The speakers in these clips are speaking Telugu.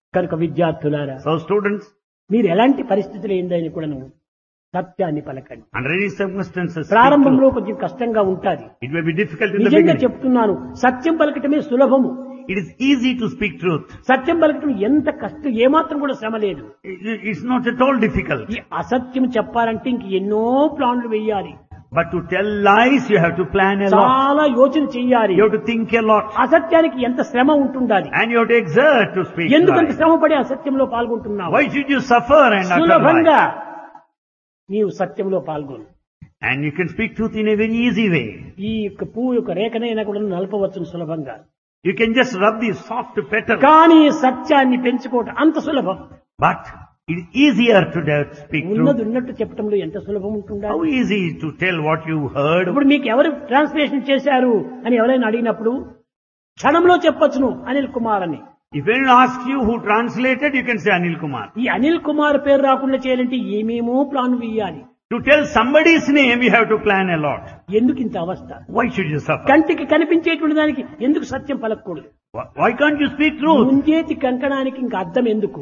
కనుక విద్యార్థులారా So students, మీరు ఎలాంటి పరిస్థితులు ఏందని కూడాను సత్యాన్ని పలకండి under any circumstances, speak ప్రారంభంలో truth. కొంచెం కష్టంగా ఉంటుంది it may be difficult in the నిజంగా beginning. చెప్తున్నాను సత్యం పలకటమే సులభము It is easy to speak truth. సత్యం పలకటం ఎంత కష్టం ఏమాత్రం కూడా శ్రమ లేదు It- It's not at all difficult. ఈ అసత్యం చెప్పాలంటే ఇంక ఎన్నో ప్లాన్లు వేయాలి But to tell lies, you have to plan a lot. చాలా యోచన చెయ్యాలి You have to think a lot. అసత్యానికి ఎంత శ్రమ ఉంటుండాలి And you have to exert to speak ఎందుకంత lies. శ్రమ పడి అసత్యంలో పాల్గొంటున్నావు Why should you suffer and utter సులభంగా lies? నీవు సత్యంలో పాల్గొను And you can speak truth in a very easy way. ఈ యొక్క పువ్వు యొక్క రేఖనైనా కూడా నలపవచ్చును సులభంగా You can just rub the soft petal. కానీ సత్యాన్ని పెంచుకోవటం అంత సులభం But it is easier to dare to speak ఉన్నది truth. ఉన్నట్టు చెప్పడంలో ఎంత సులభం ఉంటుందా How easy to tell what you heard. ఇప్పుడు మీకు ఎవరు ట్రాన్స్లేషన్ చేశారు అని ఎవరైనా అడిగినప్పుడు క్షణంలో చెప్పొచ్చును అనిల్ కుమార్ అని If anyone asks you who translated, you can say Anil Kumar. ఈ అనిల్ కుమార్ పేరు రాకుండా చేయాలంటే ఏమేమో ప్లాన్ వేయాలి To tell somebody's name, you have to plan a lot. ఎందుకు ఇంత అవస్థ Why should you suffer? కంటికి కనిపించేటువంటి దానికి ఎందుకు సత్యం పలకూడదు Why why can't you speak truth? ముంజేతి కంకణానికి ఇంకా అర్థం ఎందుకు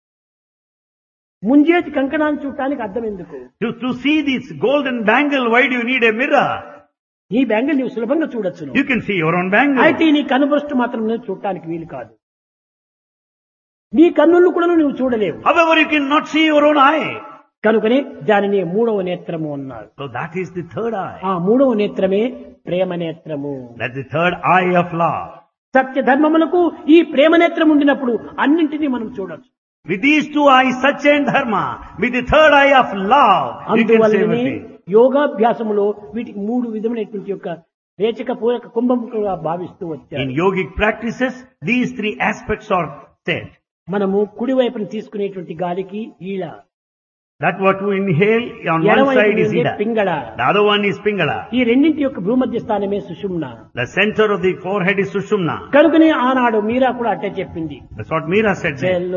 ముంజేతి కంకణాన్ని చూడటానికి అర్థం ఎందుకు To, to see this golden bangle, why do you need a mirror? నీ బ్యాంగిల్ నీవు సులభంగా చూడొచ్చును You can see your own bangle. అయితే నీ కనుబృష్టి మాత్రం నువ్వు చూడటానికి వీలు కాదు నీ కన్నులు కూడా నువ్వు చూడలేవు However, you cannot see your own eye. కనుకనే దానిని మూడవ నేత్రము అన్నారు So that is the third eye. ఆ మూడవ నేత్రమే ప్రేమ నేత్రము That's the third eye of love. సత్య ధర్మములకు ఈ ప్రేమ నేత్రం ఉండినప్పుడు అన్నింటినీ మనం చూడొచ్చు With these two eyes, Satya and Dharma, with the third eye of love, you can see అందువల్లనే everything. యోగాభ్యాసములో వీటికి మూడు విధమైనటువంటి యొక్క రేచక పూరక కుంభముగా భావిస్తూ In వచ్చారు yogic practices, these three aspects are said. మనము కుడి వైపున తీసుకునేటువంటి గాలికి ఈళ That what you inhale on one ఎడమ side is వైపు Ida. Pingala The other one is Pingala. ఈ రెండింటి యొక్క భూమధ్య స్థానమే సుషుమ్న The center of the forehead is Sushumna. కనుకనే ఆనాడు మీరా కూడా అట్టే చెప్పింది That's what Meera said. there.